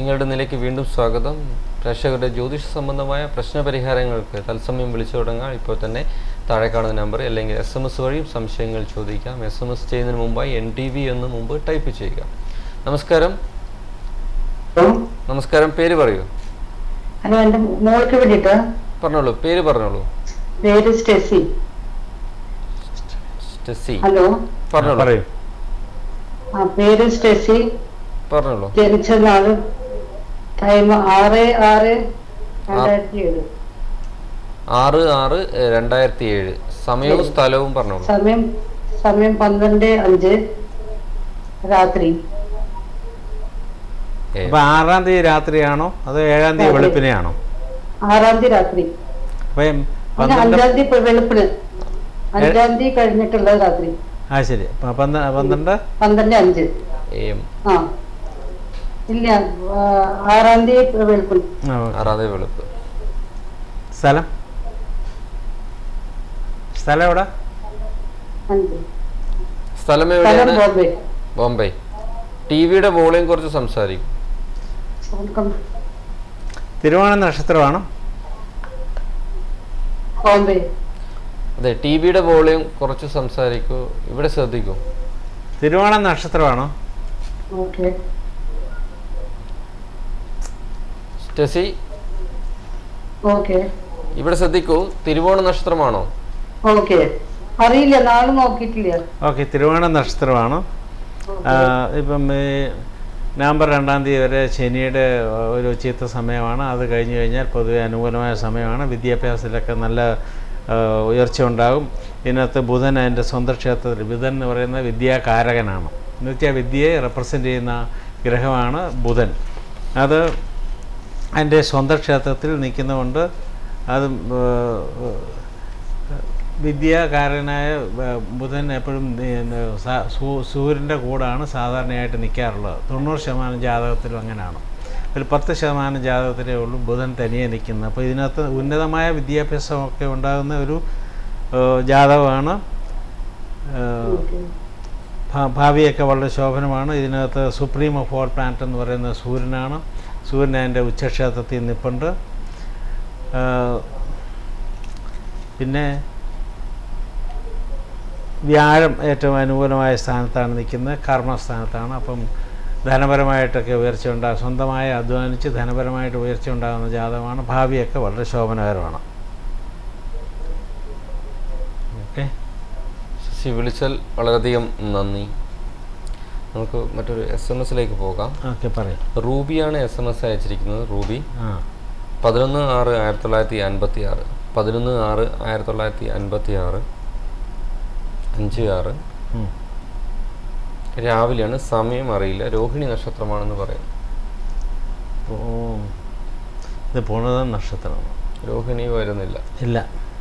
നിങ്ങളുടെ നിലയ്ക്ക് വീണ്ടും സ്വാഗതം പ്രേക്ഷകരുടെ ജ്യോതിഷ സംബന്ധമായ പ്രശ്നപരിഹാരങ്ങൾക്ക് തത്സമയം വിളിച്ചു തുടങ്ങാം ഇപ്പോൾ തന്നെ താഴെ കാണുന്ന നമ്പർ അല്ലെങ്കിൽ എസ് എം എസ് വഴിയും സംശയങ്ങൾ ചോദിക്കാം എസ് എം എസ് ചെയ്യുന്നതിന് മുമ്പായി എൻ ടി വി എന്ന് മുമ്പ് ടൈപ്പ് ചെയ്യുക നമസ്കാരം നമസ്കാരം പേര് പറയൂ ഹലോ എന്റെ മോൾക്ക് വേണ്ടിട്ട് പറഞ്ഞോളൂ പേര് പറഞ്ഞോളൂ പേര് സ്റ്റെസി സ്റ്റെസി ഹലോ പറഞ്ഞോളൂ പറയൂ ആ പേര് സ്റ്റെസി പറഞ്ഞോളൂ ജനിച്ച നാള് ടൈം ആറ് ആറ് രണ്ടായിരത്തി ഏഴ് ആറ് ആറ് ഏഹ്, രണ്ടായിരത്തി ഏഴ് സമയവും സ്ഥലവും പറഞ്ഞോളൂ സമയം സമയം പന്ത്രണ്ട് അഞ്ച് രാത്രി ഏ, അപ്പൊ ആറാം തീയതി രാത്രിയാണോ അതോ ഏഴാം തീയതി അതെ. വെളുപ്പിനെയാണോ ആറാം തീയതി രാത്രി അപ്പൊ അങ്ങനെ പന്ത്രണ്ട് അഞ്ചാം തീയതി ഇപ്പൊ വെളുപ്പിന് അഞ്ചാം തീയതി കഴിഞ്ഞിട്ടുള്ളത് രാത്രി ആ ശരി അപ്പൊ പന്ത്ര- പന്ത്രണ്ട് പന്ത്രണ്ട് അഞ്ച് എം ആ ഇല്ല ആ, ആറാം തീയതി വെളുപ്പിന് ആ, ഓക്കേ. ആറാതെ വെളുപ്പ് സ്ഥലം സ്ഥലം എവിടെ അഞ്ച് സ്ഥലം സ്ഥലം എവിടെയാണ് ബോംബെ ബോംബെ ടി വിയുടെ വോളിയം കുറച്ച് സംസാരിക്കും തിരുവോണ നക്ഷത്രമാണോ ബോംബെ അതെ ടി വിയുടെ വോളിയം കുറച്ച് സംസാരിക്കൂ ഇവിടെ ശ്രദ്ധിക്കൂ തിരുവോണ നക്ഷത്രമാണോ ഓക്കെ സ്റ്റെസി ഓക്കെ ഇവിടെ ശ്രദ്ധിക്കൂ തിരുവോണ നക്ഷത്രമാണോ ഓക്കെ അറിയില്ല നാളെ നോക്കിയിട്ടില്ല ഓക്കെ തിരുവോണ നക്ഷത്രമാണ് ആ, ഇപ്പം ഈ നവംബർ രണ്ടാം തീയതി വരെ ശനിയുടെ ഒരു ചീത്ത സമയമാണ് അത് കഴിഞ്ഞ് കഴിഞ്ഞാൽ പൊതുവെ അനുകൂലമായ സമയമാണ് വിദ്യാഭ്യാസത്തിലൊക്കെ നല്ല ആ, ഉയർച്ച ഉണ്ടാകും ഇതിനകത്ത് ബുധൻ അതിൻ്റെ സ്വന്തം ക്ഷേത്രത്തിൽ ബുധൻ എന്ന് പറയുന്ന വിദ്യാകാരകനാണ് എന്ന് വെച്ചാൽ വിദ്യയെ റെപ്രസെൻ്റ് ചെയ്യുന്ന ഗ്രഹമാണ് ബുധൻ അത് അതിൻ്റെ സ്വന്തം ക്ഷേത്രത്തിൽ നിൽക്കുന്നതുകൊണ്ട് അത് ആ, വിദ്യാകാരനായ ബ- ബുധൻ എപ്പോഴും സൂര്യൻ്റെ കൂടാണ് സാധാരണയായിട്ട് നിൽക്കാറുള്ളത് തൊണ്ണൂറ് ശതമാനം ജാതകത്തിലും അങ്ങനെയാണ് ഒരു പത്ത് ശതമാനം ജാതകത്തിലേ ഉള്ളൂ ബുധൻ തനിയെ നിൽക്കുന്നത് അപ്പോൾ ഇതിനകത്ത് ഉന്നതമായ വിദ്യാഭ്യാസമൊക്കെ ഉണ്ടാകുന്ന ഒരു ഏഹ്, ജാതകമാണ് ഏഹ്, ഭാ- ഭാവിയൊക്കെ വളരെ ശോഭനമാണ് ഇതിനകത്ത് സുപ്രീം ഓഫ് ഓൾ പ്ലാനറ്റ് എന്ന് പറയുന്ന സൂര്യനാണ് സൂര്യൻ അതിൻ്റെ ഉച്ചക്ഷേത്രത്തിൽ നിൽപ്പുണ്ട് ഏഹ്, പിന്നെ വ്യാഴം ഏറ്റവും അനുകൂലമായ സ്ഥാനത്താണ് നിൽക്കുന്നത് കർമ്മസ്ഥാനത്താണ് അപ്പം ധനപരമായിട്ടൊക്കെ ഉയർച്ച ഉണ്ടാകും സ്വന്തമായി അധ്വാനിച്ച് ധനപരമായിട്ട് ഉയർച്ച ഉണ്ടാകുന്ന ജാതകമാണ് ഭാവിയൊക്കെ വളരെ ശോഭനകരമാണ് ഓക്കെ ശശി വിളിച്ചാൽ വളരെയധികം നന്ദി നമുക്ക് മറ്റൊരു എസ് എം എസിലേക്ക് പോകാം ഓക്കെ പറയും റൂബിയാണ് എസ് എം എസ് അയച്ചിരിക്കുന്നത് റൂബി ആ പതിനൊന്ന് ആറ് ആയിരത്തി തൊള്ളായിരത്തി അൻപത്തി ആറ് പതിനൊന്ന് ആറ് ആയിരത്തി തൊള്ളായിരത്തി അൻപത്തി ആറ് അഞ്ച് ആറ് ഉം. രാവിലെയാണ് സമയം അറിയില്ല രോഹിണി നക്ഷത്രമാണെന്ന് പറയും ഓ ഇത് പൂർണ്ണത നക്ഷത്രമാണ് രോഹിണി വരുന്നില്ല ഇല്ല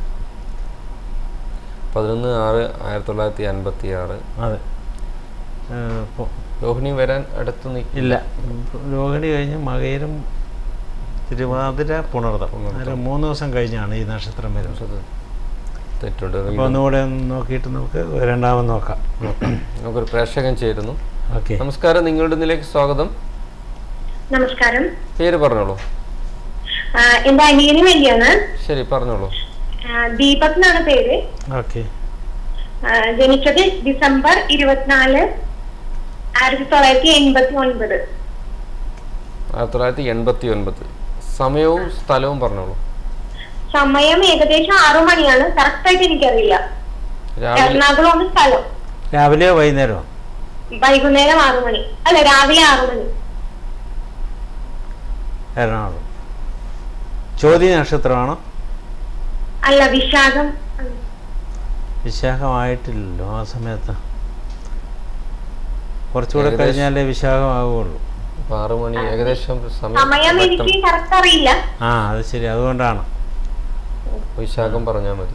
പതിനൊന്ന് ആറ് ആയിരത്തി തൊള്ളായിരത്തി അൻപത്തി ആറ് അതെ ഏഹ്, ഇപ്പൊ രോഹിണി വരാൻ അടുത്ത് നിൽക്കില്ല ഇല്ല രോഹിണി കഴിഞ്ഞ് മകയിലും തിരുവാതിര പുണർതം പുണർതം. ഒരു മൂന്ന് ദിവസം കഴിഞ്ഞാണ് ഈ നക്ഷത്രം വരുന്നത് തെറ്റുണ്ട് അപ്പോൾ ഒന്നുകൂടെ ഒന്ന് നോക്കിയിട്ട് നമുക്ക് രണ്ടാമത് നോക്കാം നോക്കാം. നമുക്കൊരു പ്രേക്ഷകൻ ചേരുന്നു ഓക്കെ നമസ്കാരം നിങ്ങളുടെ ഇതിലേക്ക് സ്വാഗതം നമസ്കാരം പേര് പറഞ്ഞോളൂ ആ, എന്റെ അനിയന് വേണ്ടിയാണ് ശരി പറഞ്ഞോളൂ ആ, ദീപക് എന്നാണ് പേര് ഓക്കെ ആ, ജനിച്ചത് ഡിസംബർ ഇരുപത്തിനാല് ആയിരത്തി തൊള്ളായിരത്തി എൺപത്തി ഒൻപത് ആയിരത്തി തൊള്ളായിരത്തി എൺപത്തി ഒൻപത് സമയവും സ്ഥലവും പറഞ്ഞോളൂ സമയം ഏകദേശം ആറു മണിയാണ് കറക്റ്റ് ആയിട്ട് എനിക്കറിയില്ല രാവിലെ എറണാകുളമാണ് സ്ഥലം രാവിലെയോ വൈകുന്നേരമോ വൈകുന്നേരം ആറു മണി അല്ല രാവിലെ ആറു മണി എറണാകുളം ചോദ്യ നക്ഷത്രമാണോ അല്ല വിശാഖം വിശാഖമായിട്ടില്ലല്ലോ ആ സമയത്ത് കുറച്ചുകൂടെ ഏകദേശം- കഴിഞ്ഞാലേ വിശാഖമാവുകയുള്ളൂ അപ്പൊ ആറ് മണി ഏകദേശം സമയം സമയം എനിക്ക് കറക്റ്റ് അറിയില്ല ആ അത് ശരി അതുകൊണ്ടാണ് വിശാഖം പറഞ്ഞാൽ മതി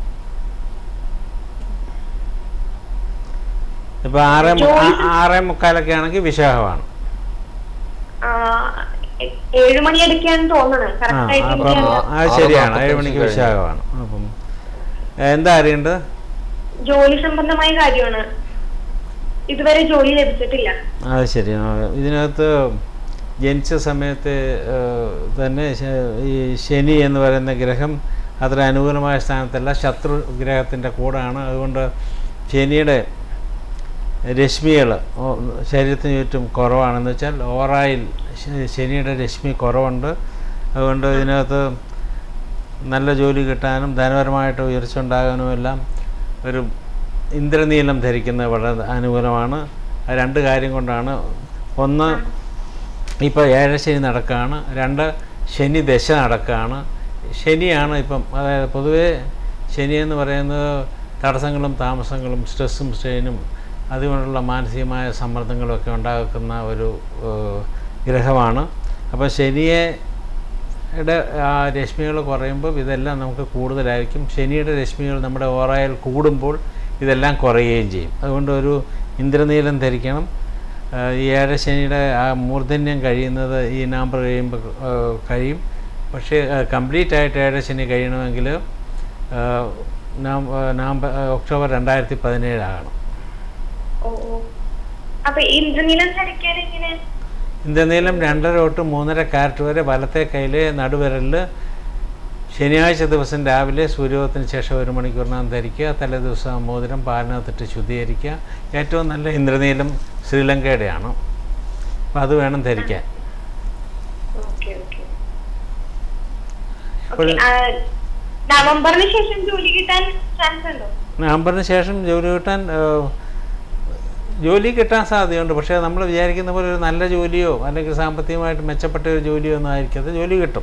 ഇപ്പൊ ആറേ മു- ആ- ആറേ മുക്കാലൊക്കെ ആണെങ്കിൽ വിശാഖമാണ് ആ, എ- ഏഴു മണി എടുക്കാന്ന് തോന്നണം ആ കറക്റ്റ് ആയിട്ട് അപ്പം എനിക്ക് അത് ആറ് ശരിയാണ് ഏഴ് നാപ്പത്തഞ്ച് മണിക്ക് കഴിഞ്ഞു. വിശാഖമാണ് അപ്പം എന്താ അറിയേണ്ടത് ജോലി സംബന്ധമായ കാര്യമാണ് ഇതുവരെ ജോലി ലഭിച്ചിട്ടില്ല അത് ശരി ആ, ഇതിനകത്ത് ജനിച്ച സമയത്ത് ഏഹ്, തന്നെ ശ- ഈ ശനി എന്ന് പറയുന്ന ഗ്രഹം അത്ര അനുകൂലമായ സ്ഥാനത്തല്ല ശത്രു ഗ്രഹത്തിൻ്റെ കൂടാണ് അതുകൊണ്ട് ശനിയുടെ രശ്മികൾ ശരീരത്തിന് ചുറ്റും കുറവാണെന്ന് വെച്ചാൽ ഓറായിൽ ശ- ശനിയുടെ രശ്മി കുറവുണ്ട് അതുകൊണ്ട് ഇതിനകത്ത് നല്ല ജോലി കിട്ടാനും ധനപരമായിട്ട് ഉയർച്ച ഉണ്ടാകാനും എല്ലാം ഒരു ഇന്ദ്രനീലം ധരിക്കുന്നത് വളരെ അനുകൂലമാണ് അത് രണ്ട് കാര്യം കൊണ്ടാണ് ഒന്ന് ഇപ്പോൾ ഏഴശനി നടക്കുകയാണ് രണ്ട് ശനി ദശ നടക്കുകയാണ് ശനിയാണ് ഇപ്പം അതായത് പൊതുവേ ശനി എന്ന് പറയുന്നത് തടസ്സങ്ങളും താമസങ്ങളും സ്ട്രെസ്സും സ്ട്രെയിനും അതുകൊണ്ടുള്ള മാനസികമായ സമ്മർദ്ദങ്ങളൊക്കെ ഉണ്ടാക്കുന്ന ഒരു ഏഹ്, ഗ്രഹമാണ് അപ്പോൾ ശനിയെ യുടെ ആ രശ്മികൾ കുറയുമ്പോൾ ഇതെല്ലാം നമുക്ക് കൂടുതലായിരിക്കും ശനിയുടെ രശ്മികൾ നമ്മുടെ ഓറയിൽ കൂടുമ്പോൾ ഇതെല്ലാം കുറയുകയും ചെയ്യും അതുകൊണ്ട് ഒരു ഇന്ദ്രനീലം ധരിക്കണം ആ, ഈ ഏഴശനിയുടെ ആ മൂർധന്യം കഴിയുന്നത് ഈ നവംബർ കഴിയുമ്പോൾ ആ, കഴിയും പക്ഷേ കംപ്ലീറ്റ് ആയിട്ട് ഏഴശനി കഴിയണമെങ്കിൽ ആ, നവം- ആ, നവംബർ ആ, ഒക്ടോബർ രണ്ടായിരത്തി പതിനേഴാകണം ഓ ഓ അപ്പൊ ഇന്ദ്രനീലം ധരിക്കാൻ എങ്ങനെ ഇന്ദ്രനീലം രണ്ടര തൊട്ട് മൂന്നര കാരറ്റ് വരെ വലത്തെ കയ്യിലെ നടുവിരലിൽ ശനിയാഴ്ച ദിവസം രാവിലെ സൂര്യോദയത്തിന് ശേഷം ഒരു മണിക്കൂറിനകം ധരിക്കുക തലേ ദിവസം മോതിരം പാലിനകത്തിട്ട് ശുദ്ധീകരിക്കുക ഏറ്റവും നല്ല ഇന്ദ്രനീലം ശ്രീലങ്കയുടെയാണ് അപ്പോൾ അത് വേണം ധരിക്കാൻ ഓക്കെ ഓക്കെ അപ്പോൾ നവംബറിന് ശേഷം ജോലി കിട്ടാൻ ചാൻസ് ഉണ്ടോ നവംബറിന് ശേഷം ജോലി കിട്ടാൻ ഏഹ്, ജോലി കിട്ടാൻ സാധ്യതയുണ്ട് പക്ഷേ നമ്മൾ വിചാരിക്കുന്ന പോലെ ഒരു നല്ല ജോലിയോ അല്ലെങ്കിൽ സാമ്പത്തികമായിട്ട് മെച്ചപ്പെട്ട ഒരു ജോലിയോ ഒന്നും ആയിരിക്കാതെ ജോലി കിട്ടും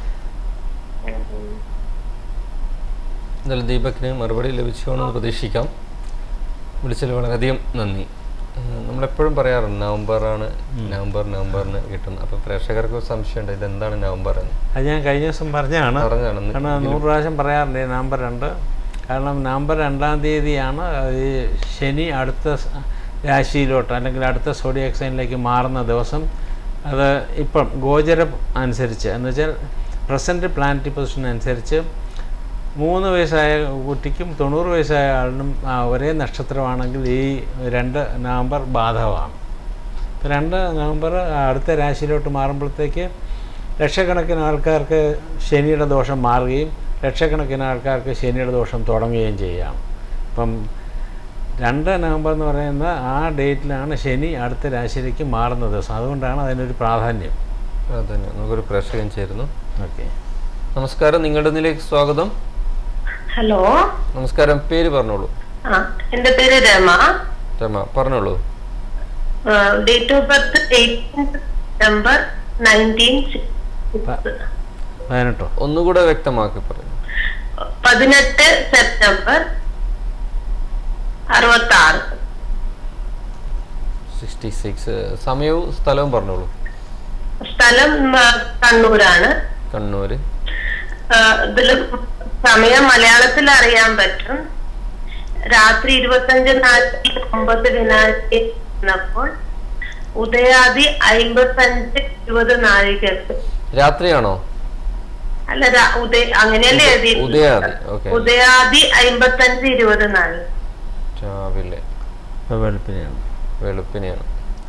എന്തായാലും ദീപക്കിന് മറുപടി ലഭിച്ചുകൊണ്ടെന്ന് പ്രതീക്ഷിക്കാം വിളിച്ചതിൽ വളരെയധികം നന്ദി ഏഹ് നമ്മളെപ്പോഴും പറയാറുണ്ട് നവംബറാണ് നവംബർ നവംബറിന് കിട്ടുന്നത് അപ്പോൾ പ്രേക്ഷകർക്ക് ഒരു സംശയമുണ്ട് ഇതെന്താണ് നവംബർ എന്ന് അത് ഞാൻ കഴിഞ്ഞ ദിവസം പറഞ്ഞതാണ് പറഞ്ഞതാണ് കാരണം നൂറ് പ്രാവശ്യം പറയാറുണ്ട് ഈ നവംബർ രണ്ട് കാരണം നവംബർ രണ്ടാം തീയതിയാണ് ഈ ശനി അടുത്ത സ- രാശിയിലോട്ട് അല്ലെങ്കിൽ അടുത്ത സോഡിയക് സൈനിലേക്ക് മാറുന്ന ദിവസം അത് ഇപ്പം ഗോചരം അനുസരിച്ച് എന്ന് വെച്ചാൽ പ്രസൻറ്റ് പ്ലാനറ്റി പൊസിഷൻ അനുസരിച്ച് മൂന്ന് വയസ്സായ കുട്ടിക്കും തൊണ്ണൂറ് വയസ്സായ ആളിനും ആ, ഒരേ നക്ഷത്രമാണെങ്കിൽ ഈ രണ്ട് നവംബർ ബാധകമാണ് ഇപ്പം രണ്ട് നവംബർ അടുത്ത രാശിയിലോട്ട് മാറുമ്പോഴത്തേക്ക് ലക്ഷക്കണക്കിന് ആൾക്കാർക്ക് ശനിയുടെ ദോഷം മാറുകയും ലക്ഷക്കണക്കിന് ആൾക്കാർക്ക് ശനിയുടെ ദോഷം തുടങ്ങുകയും ചെയ്യുകയാണ് അപ്പം രണ്ട് നവംബർ എന്ന് പറയുന്ന ആ ഡേറ്റിലാണ് ശനി അടുത്ത രാശിയിലേക്ക് മാറുന്ന ദിവസം അതുകൊണ്ടാണ് അതിനൊരു പ്രാധാന്യം അതന്നെ നമുക്കൊരു പ്രേക്ഷകൻ ചേരുന്നു ഓക്കെ നമസ്കാരം നിങ്ങളുടെ ഇതിലേക്ക് സ്വാഗതം ഹലോ നമസ്കാരം പേര് പറഞ്ഞോളൂ ആ എന്റെ പേര് രമ രമ പറഞ്ഞോളൂ date of birth eighteen September nineteen പതിനെട്ടോ ഒന്നുകൂടെ വ്യക്തമാക്കി പറഞ്ഞു പതിനെട്ട് സെപ്റ്റംബർ അറുപത്തി ആറ് സിക്സ്റ്റി സിക്സ് സമയവും സ്ഥലവും പറഞ്ഞോളൂ സ്ഥലം ആ, കണ്ണൂരാണ് കണ്ണൂര് ആ, ഇതില് സമയം മലയാളത്തിൽ അറിയാൻ പറ്റും രാത്രി ഇരുപത്തഞ്ച് നാൽപ്പത്തി ഒമ്പത് വിനാശി എന്നപ്പോൾ ഉദയാദി അമ്പത്തഞ്ച് ഇരുപത് നാഴികക്ക് രാത്രിയാണോ അല്ല രാ- ഉദയ അങ്ങനെയല്ലേ എഴുതി ഉദയാദി ഓക്കെ ഉദയാദി അമ്പത്തഞ്ച് ഇരുപത് നാഴി രാവിലെ ഇപ്പോൾ വെളുപ്പിനെയാണ് വെളുപ്പിനെയാണ്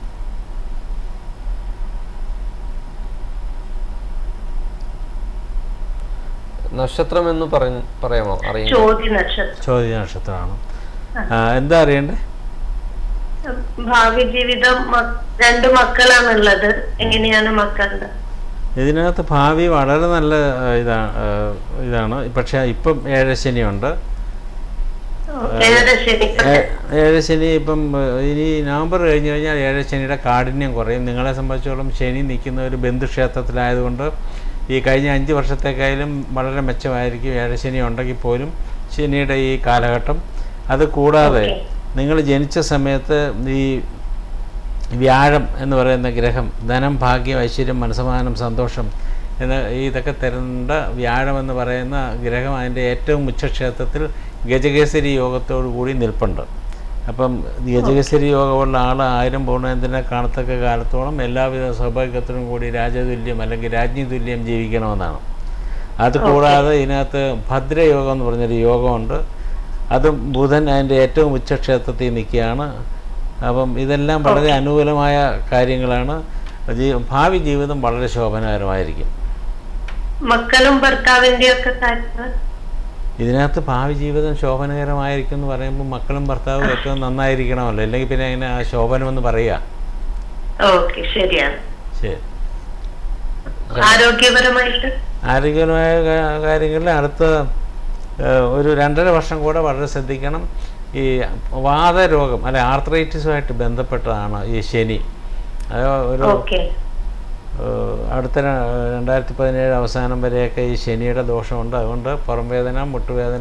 നക്ഷത്രം എന്ന് പറഞ്ഞ് പറയാമോ അറിയാം ചോദ്യ നക്ഷത്രം ചോദ്യ നക്ഷത്രമാണ് ആ, എന്താ അറിയണ്ടേ ഭാവി ജീവിതം മ- രണ്ട് മക്കളാണുള്ളത് എങ്ങനെയാണ് മക്കളുടെ ഇതിനകത്ത് ഭാവി വളരെ നല്ല ആ, ഇതാണ് ആ, ഇതാണ് പക്ഷേ ഇപ്പം ഏഴശനിയുണ്ട് ഏഴരശനി ഏ- ഏഴശനി ഇപ്പം ആ, ഇനി നവംബർ കഴിഞ്ഞ് കഴിഞ്ഞാൽ ഏഴശനിയുടെ കാഠിന്യം കുറയും നിങ്ങളെ സംബന്ധിച്ചോളം ശനി നിൽക്കുന്ന ഒരു ബന്ധുക്ഷേത്രത്തിലായതുകൊണ്ട് ഈ കഴിഞ്ഞ അഞ്ച് വർഷത്തേക്കായാലും വളരെ മെച്ചമായിരിക്കും ഏഴശനി ഉണ്ടെങ്കിൽ പോലും ശനിയുടെ ഈ കാലഘട്ടം അത് കൂടാതെ ഓക്കേ. നിങ്ങൾ ജനിച്ച സമയത്ത് ഈ വ്യാഴം എന്ന് പറയുന്ന ഗ്രഹം ധനം ഭാഗ്യം ഐശ്വര്യം മനസ്സമാനം സന്തോഷം എന്ന് ഇതൊക്കെ തരേണ്ട വ്യാഴം എന്ന് പറയുന്ന ഗ്രഹം അതിൻ്റെ ഏറ്റവും ഉച്ചക്ഷേത്രത്തിൽ ഗജകേസരി യോഗത്തോടു കൂടി നിൽപ്പുണ്ട് അപ്പം ഗജകേസരി യോഗമുള്ള ആൾ ആയിരം പൗർണയത്തിനെ കാണത്തക്ക കാലത്തോളം എല്ലാവിധ സൗഭാഗ്യത്തോടും കൂടി രാജതുല്യം അല്ലെങ്കിൽ രാജ്ഞി തുല്യം ജീവിക്കണമെന്നാണ് അത് കൂടാതെ ഇതിനകത്ത് ഭദ്രയോഗം എന്ന് പറഞ്ഞൊരു യോഗമുണ്ട് അതും ബുധൻ അതിൻ്റെ ഏറ്റവും ഉച്ചക്ഷേത്രത്തിൽ നിൽക്കുകയാണ് അപ്പം ഇതെല്ലാം വളരെ അനുകൂലമായ കാര്യങ്ങളാണ് ജീ- ഭാവി ജീവിതം വളരെ ശോഭനകരമായിരിക്കും മക്കളും ഭർത്താവിന്റെ ഒക്കെ കാര്യങ്ങൾ ഇതിനകത്ത് ഭാവി ജീവിതം ശോഭനകരമായിരിക്കും എന്ന് പറയുമ്പോൾ മക്കളും ഭർത്താവും ഏറ്റവും നന്നായിരിക്കണമല്ലോ അല്ലെങ്കിൽ പിന്നെ എങ്ങനെ ആ ശോഭനമെന്ന് പറയുക ഓക്കെ ശരിയാണ് ശരി ആരോഗ്യപരമായിട്ട് ആരോഗ്യപരമായ കാ- കാര്യങ്ങളിൽ അടുത്ത ഏഹ്, ഒരു രണ്ടര വർഷം കൂടെ വളരെ ശ്രദ്ധിക്കണം ഈ വാതരോഗം അല്ലെ ആർത്രൈറ്റിസുമായിട്ട് ബന്ധപ്പെട്ടതാണ് ഈ ശനി അത് ഒരു ഓക്കെ ഏഹ്, അടുത്ത ര- രണ്ടായിരത്തി പതിനേഴ് അവസാനം വരെയൊക്കെ ഈ ശനിയുടെ ദോഷമുണ്ട് അതുകൊണ്ട് പുറം വേദന മുട്ടുവേദന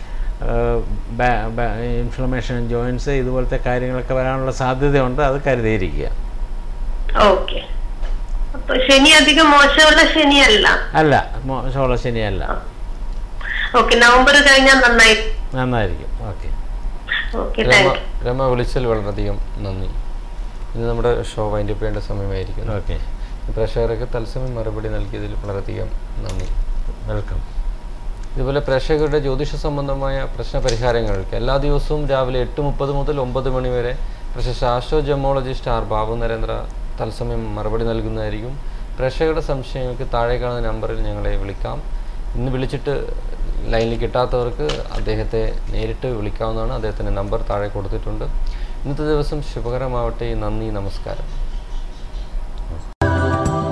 ഇൻഫ്ലമേഷൻ ജോയിൻസ് ഇതുപോലത്തെ കാര്യങ്ങളൊക്കെ വരാനുള്ള സാധ്യതയുണ്ട് അത് കരുതിയിരിക്കുക ഓക്കെ അപ്പൊ ശനി അധികം മോശമുള്ള ശനിയല്ല അല്ല മോശമുള്ള ശനിയല്ല ഓക്കെ നവംബർ കഴിഞ്ഞാൽ നന്നായി നന്നായിരിക്കും okay okay Rama thank Rama വിളിച്ചതിൽ വളരെയധികം നന്ദി ഇത് നമ്മുടെ ഷോ വൈൻഡ് അപ്പ് ചെയ്യേണ്ട സമയമായിരിക്കുന്നു ഓക്കെ പ്രേക്ഷകർക്ക് തത്സമയം മറുപടി നൽകിയതിൽ വളരെയധികം നന്ദി വെൽക്കം ഇതുപോലെ പ്രേക്ഷകരുടെ ജ്യോതിഷ സംബന്ധമായ പ്രശ്ന പരിഹാരങ്ങൾക്ക് എല്ലാ ദിവസവും രാവിലെ എട്ട് മുപ്പത് മുതൽ ഒമ്പത് മണി വരെ പ്രശസ്ത astro gemologist R Babu Narendra തത്സമയം മറുപടി നൽകുന്നതായിരിക്കും പ്രേക്ഷകരുടെ സംശയങ്ങൾക്ക് താഴെ കാണുന്ന നമ്പറിൽ ഞങ്ങളെ വിളിക്കാം ഇന്ന് വിളിച്ചിട്ട് ലൈനിൽ കിട്ടാത്തവർക്ക് അദ്ദേഹത്തെ നേരിട്ട് വിളിക്കാവുന്നതാണ് അദ്ദേഹത്തിൻ്റെ നമ്പർ താഴെ കൊടുത്തിട്ടുണ്ട് ഇന്നത്തെ ദിവസം ശുഭകരമാവട്ടെ നന്ദി നമസ്കാരം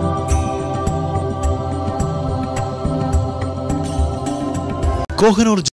കോഹനൂർ